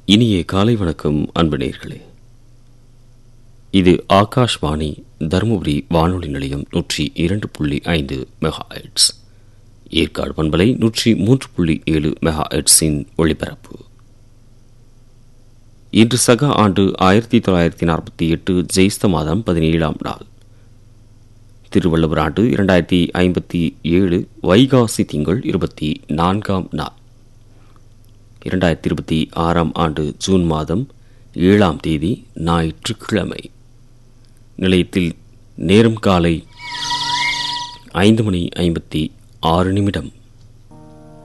இனிய காலை வணக்கம் அன்பு நேயர்களே இது ஆகாஷ்வாணி தருமபுரி வானொலி நிலையம் நூற்றி இரண்டு புள்ளி ஐந்து மெகா ஹெட்ஸ் ஏற்காடு பண்பலை நூற்றி மூன்று புள்ளி ஏழு மெகா ஹெட்ஸின் ஒளிபரப்பு இன்று சக ஆண்டு ஆயிரத்தி தொள்ளாயிரத்தி நாற்பத்தி எட்டு ஜெயிஸ்த மாதம் பதினேழாம் நாள் திருவள்ளுவர் ஆண்டு இரண்டாயிரத்தி ஐம்பத்தி ஏழு வைகாசி திங்கள் இருபத்தி நான்காம் நாள் இரண்டாயிரத்தி இருபத்தி ஆறாம் ஆண்டு ஜூன் மாதம் ஏழாம் தேதி ஞாயிற்றுக்கிழமை நிலையத்தில் நேரம் காலை ஐந்து மணி ஐம்பத்தி ஆறு நிமிடம்